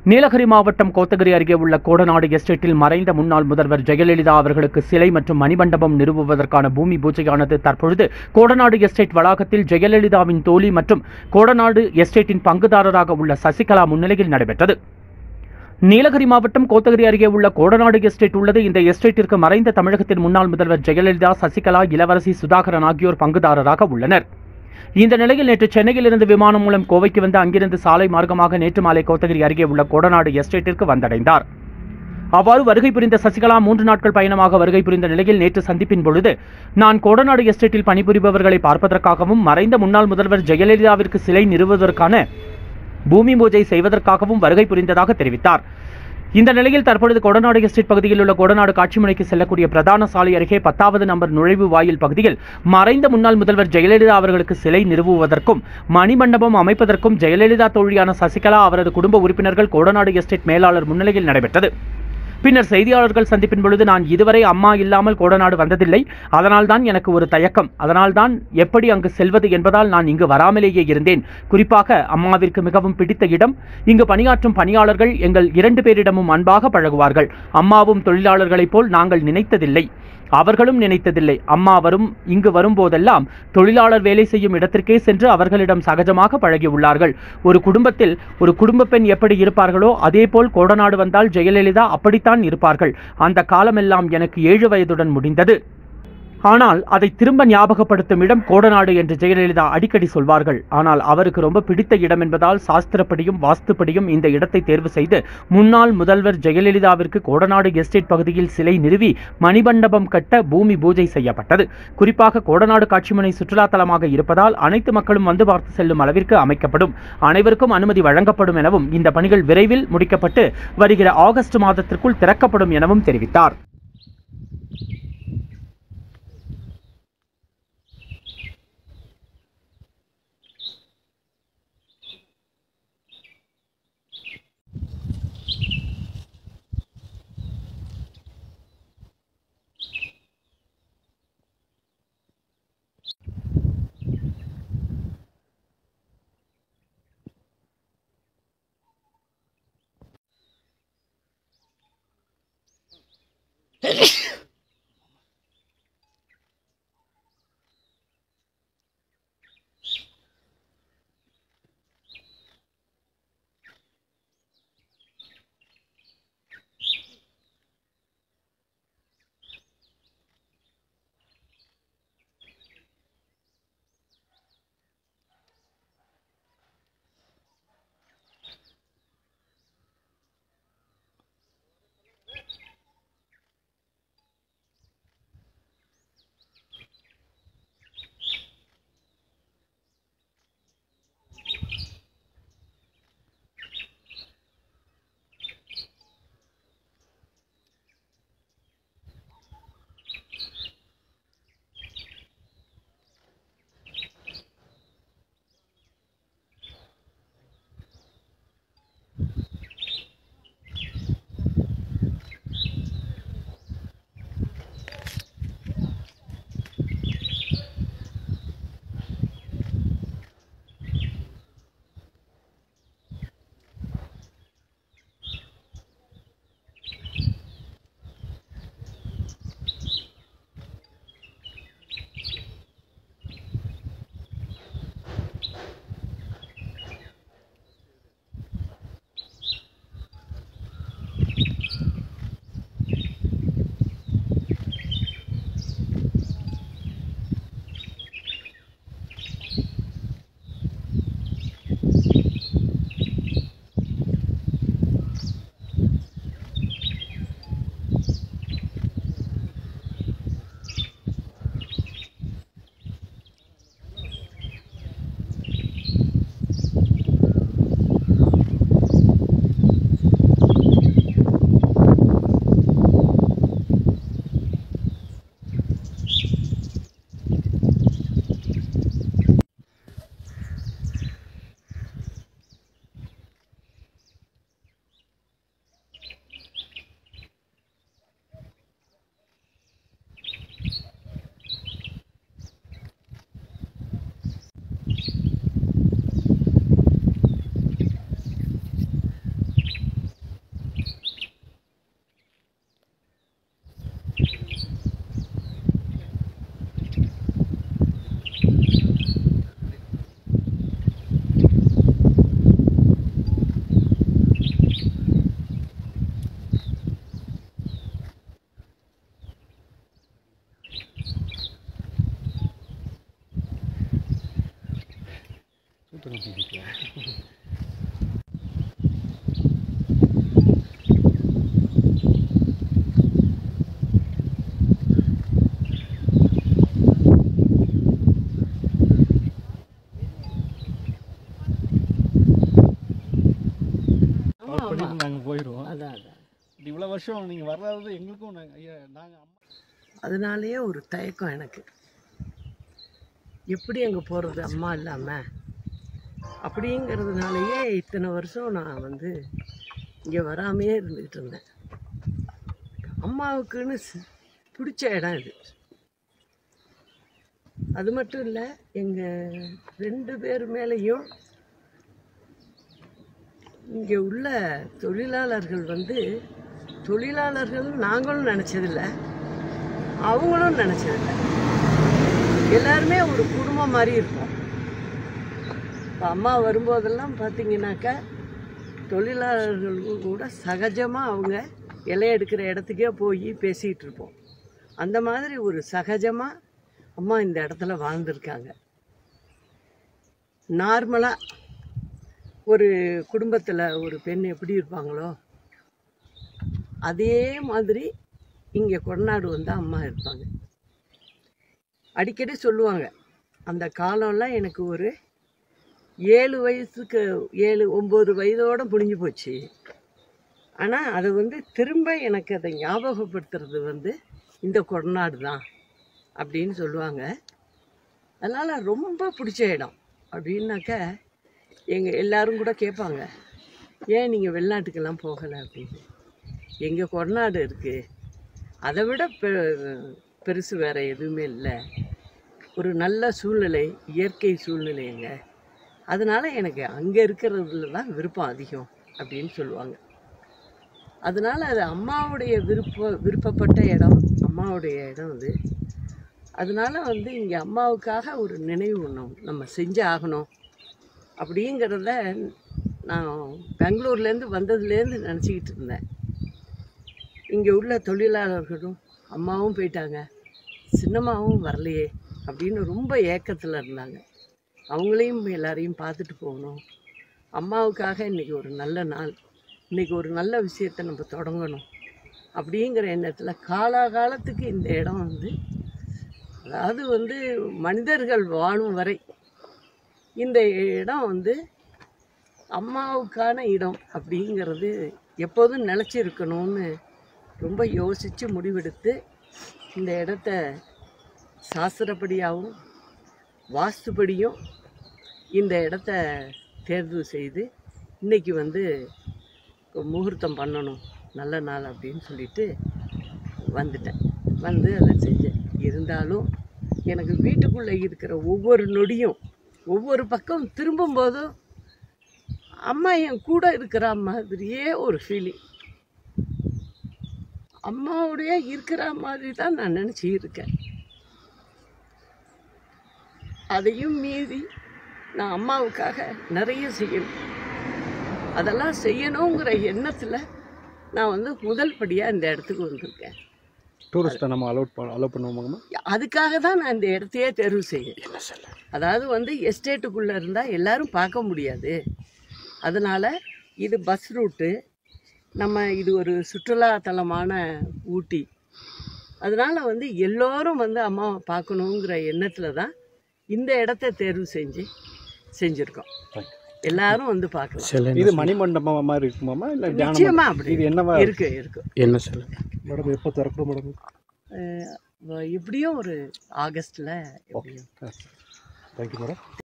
நீலகிரி மாவட்டம் கோத்தகிரி அருகே உள்ள கோடநாடு எஸ்டேட்டில் மறைந்த முன்னாள் முதல்வர் ஜெயலலிதா அவர்களுக்கு சிலை மற்றும் மணிமண்டபம் நிறுவுவதற்கான பூமி பூஜையானது தற்பொழுது கோடநாடு எஸ்டேட் வளாகத்தில் ஜெயலலிதாவின் தோழி மற்றும் கோடநாடு எஸ்டேட்டின் பங்குதாரராக உள்ள சசிகலா முன்னிலையில் நடைபெற்றது நீலகிரி மாவட்டம் கோத்தகிரி அருகே உள்ள கோடநாடு எஸ்டேட் உள்ளது இந்த எஸ்டேட்டிற்கு மறைந்த தமிழகத்தின் முன்னாள் முதல்வர் ஜெயலலிதா சசிகலா இளவரசி சுதாகரன் ஆகியோர் பங்குதாரராக உள்ளனர் இந்த நிலையில் நேற்று சென்னையில் இருந்து விமானம் மூலம் கோவைக்கு வந்து அங்கிருந்து சாலை மார்க்கமாக நேற்று மாலை கோத்தகிரி அருகே உள்ள கோடநாடு எஸ்டேட்டிற்கு வந்தடைந்தார் அவ்வாறு வருகை புரிந்த சசிகலா மூன்று நாட்கள் பயணமாக வருகை புரிந்த நிலையில் நேற்று சந்திப்பின் பொழுது நான் கோடநாடு எஸ்டேட்டில் பணிபுரிபவர்களை பார்ப்பதற்காகவும் மறைந்த முன்னாள் முதல்வர் ஜெயலலிதாவிற்கு சிலை நிறுவுவதற்கான பூமி பூஜை செய்வதற்காகவும் வருகை புரிந்ததாக தெரிவித்தார் இந்த நிலையில் தற்பொழுது கொடநாடு எஸ்டேட் பகுதியில் உள்ள கொடநாடு காட்சிமுனைக்கு செல்லக்கூடிய பிரதான சாலை அருகே பத்தாவது நம்பர் நுழைவு வாயில் பகுதியில் மறைந்த முன்னாள் முதல்வர் ஜெயலலிதா அவர்களுக்கு சிலை நிறுவுவதற்கும் மணிமண்டபம் அமைப்பதற்கும் ஜெயலலிதா தோழியான சசிகலா அவரது குடும்ப உறுப்பினர்கள் கொடநாடு எஸ்டேட் மேலாளர் முன்னிலையில் நடைபெற்றது பின்னர் செய்தியாளர்கள் சந்திப்பின் பொழுது நான் இதுவரை அம்மா இல்லாமல் கோடநாடு வந்ததில்லை அதனால்தான் எனக்கு ஒரு தயக்கம் அதனால்தான் எப்படி அங்கு செல்வது என்பதால் நான் இங்கு வராமலேயே இருந்தேன் குறிப்பாக அம்மாவிற்கு மிகவும் பிடித்த இடம் இங்கு பணியாற்றும் பணியாளர்கள் எங்கள் இரண்டு பேரிடமும் அன்பாக பழகுவார்கள் அம்மாவும் தொழிலாளர்களைப் போல் நாங்கள் நினைத்ததில்லை அவர்களும் நினைத்ததில்லை அம்மா வரும் இங்கு வரும்போதெல்லாம் தொழிலாளர் வேலை செய்யும் இடத்திற்கே சென்று அவர்களிடம் சகஜமாக பழகியுள்ளார்கள் ஒரு குடும்பத்தில் ஒரு குடும்ப பெண் எப்படி இருப்பார்களோ அதேபோல் கோடநாடு வந்தால் ஜெயலலிதா அப்படித்தான் இருப்பார்கள் அந்த காலமெல்லாம் எனக்கு ஏழு வயதுடன் முடிந்தது ஆனால் அதை திரும்ப ஞாபகப்படுத்தும் இடம் கோடநாடு என்று ஜெயலலிதா அடிக்கடி சொல்வார்கள் ஆனால் அவருக்கு ரொம்ப பிடித்த இடம் என்பதால் சாஸ்திரப்படியும் வாஸ்துப்படியும் இந்த இடத்தை தேர்வு செய்து முன்னாள் முதல்வர் ஜெயலலிதாவிற்கு கோடநாடு எஸ்டேட் பகுதியில் சிலை நிறுவி மணிமண்டபம் கட்ட பூமி பூஜை செய்யப்பட்டது குறிப்பாக கோடநாடு காட்சிமனை சுற்றுலா தலமாக இருப்பதால் அனைத்து மக்களும் வந்து பார்த்து செல்லும் அளவிற்கு அமைக்கப்படும் அனைவருக்கும் அனுமதி வழங்கப்படும் எனவும் இந்த பணிகள் விரைவில் முடிக்கப்பட்டு வருகிற ஆகஸ்ட் மாதத்திற்குள் திறக்கப்படும் எனவும் தெரிவித்தார் ஆமா. பண்ணிட்டு நாங்கள் போயிடுவோம் அதான் அதான் இவ்வளோ வருஷம் நீங்கள் வர்றது எங்களுக்கும் நாங்கள் ஐயா நாங்கள் அம்மா அதனாலேயே ஒரு தயக்கம் எனக்கு எப்படி அங்கே போகிறது அம்மா இல்லாமல் அப்படிங்கிறதுனாலயே இத்தனை வருஷம் நான் வந்து இங்கே வராமையே இருந்துக்கிட்டு இருந்தேன் அம்மாவுக்குன்னு சி- பிடிச்ச இடம் இது அது மட்டும் இல்லை எங்கள் ரெண்டு பேர் மேலேயும் இங்கே உள்ள தொழிலாளர்கள் வந்து தொழிலாளர்கள் நாங்களும் நினச்சதில்லை அவங்களும் நினச்சதில்ல எல்லாருமே ஒரு குடும்பம் மாதிரி இருக்கும் இப்போ அம்மா வரும்போதெல்லாம் பார்த்தீங்கன்னாக்கா தொழிலாளர்கள் கூட சகஜமாக அவங்க இலை எடுக்கிற இடத்துக்கே போய் பேசிகிட்டு இருப்போம் அந்த மாதிரி ஒரு சகஜமாக அம்மா இந்த இடத்துல வாழ்ந்திருக்காங்க நார்மலாக ஒரு குடும்பத்தில் ஒரு பெண் எப்படி இருப்பாங்களோ அதே மாதிரி இங்கே கொடநாடு வந்து அம்மா இருப்பாங்க அடிக்கடி சொல்லுவாங்க அந்த காலம்லாம் எனக்கு ஒரு ஏழு வயசுக்கு ஏழு ஒம்பது வயதோடு முடிஞ்சு போச்சு ஆனால் அது வந்து திரும்ப எனக்கு அதை ஞாபகப்படுத்துறது வந்து இந்த கொடநாடு தான் அப்படின்னு சொல்லுவாங்க அதனால் ரொம்ப பிடிச்ச இடம் அப்படின்னாக்க எங்கள் எல்லாரும் கூட கேட்பாங்க ஏன் நீங்கள் வெளிநாட்டுக்கெல்லாம் போகலை அப்படின்னு எங்கள் கொடநாடு இருக்குது அதை விட பெ பெருசு வேறு எதுவுமே இல்லை ஒரு நல்ல சூழ்நிலை இயற்கை சூழ்நிலைங்க அதனால எனக்கு அங்கே இருக்கிறதுல தான் விருப்பம் அதிகம் அப்படின்னு சொல்லுவாங்க அதனால அது அம்மாவுடைய விருப்ப விருப்பப்பட்ட இடம் அம்மாவுடைய இடம் அது அதனால வந்து இங்கே அம்மாவுக்காக ஒரு நினைவு ஒன்று நம்ம செஞ்சு ஆகணும் அப்படிங்கிறத நான் பெங்களூர்லேருந்து வந்ததுலேருந்து நினச்சிக்கிட்டு இருந்தேன் இங்கே உள்ள தொழிலாளர்களும் அம்மாவும் போயிட்டாங்க சின்னம்மாவும் வரலையே அப்படின்னு ரொம்ப ஏக்கத்தில் இருந்தாங்க அவங்களையும் எல்லாரையும் பார்த்துட்டு போகணும் அம்மாவுக்காக இன்றைக்கி ஒரு நல்ல நாள் இன்றைக்கி ஒரு நல்ல விஷயத்தை நம்ம தொடங்கணும் அப்படிங்கிற எண்ணத்தில் காலாகாலத்துக்கு இந்த இடம் வந்து அதாவது வந்து மனிதர்கள் வாழும் வரை இந்த இடம் வந்து அம்மாவுக்கான இடம் அப்படிங்கிறது எப்போதும் நிலச்சிருக்கணும்னு ரொம்ப யோசித்து முடிவெடுத்து இந்த இடத்த சாஸ்திரப்படியாகவும் வாஸ்துபடியும் இந்த இடத்த தேர்வு செய்து இன்னைக்கு வந்து முகூர்த்தம் பண்ணணும் நல்ல நாள் அப்படின்னு சொல்லிட்டு வந்துட்டேன் வந்து அதை செஞ்சேன் இருந்தாலும் எனக்கு வீட்டுக்குள்ளே இருக்கிற ஒவ்வொரு நொடியும் ஒவ்வொரு பக்கம் திரும்பும்போதும் அம்மா என் கூட இருக்கிற மாதிரியே ஒரு ஃபீலிங் அம்மாவுடைய இருக்கிற மாதிரி தான் நான் நினச்சி இருக்கேன் அதையும் மீறி நான் அம்மாவுக்காக நிறைய செய்யணும் அதெல்லாம் செய்யணுங்கிற எண்ணத்தில் நான் வந்து முதல் படியாக இந்த இடத்துக்கு வந்திருக்கேன் டூரிஸ்ட்டை நம்ம அலோட் பண்ண அலோவ் பண்ணுவோமாங்கம்மா அதுக்காக தான் நான் இந்த இடத்தையே தேர்வு செய்யணும் அதாவது வந்து எஸ்டேட்டுக்குள்ளே இருந்தால் எல்லாரும் பார்க்க முடியாது அதனால் இது பஸ் ரூட்டு நம்ம இது ஒரு சுற்றுலா தலமான ஊட்டி அதனால் வந்து எல்லோரும் வந்து அம்மாவை பார்க்கணுங்கிற எண்ணத்தில் தான் இந்த இடத்த தேர்வு செஞ்சு செஞ்சுருக்கோம் எல்லாரும் வந்து பார்க்கலாம் இது மணிமண்டபம் மாதிரி இருக்குமாமா இல்லை தியானம் நிச்சயமா அப்படி இது என்னவா இருக்கு இருக்கு என்ன சொல்ல மேடம் எப்போ திறக்கணும் மேடம் அஹ் எப்படியும் ஒரு ஆகஸ்டில் எப்படியும் தேங்க்யூ மேடம்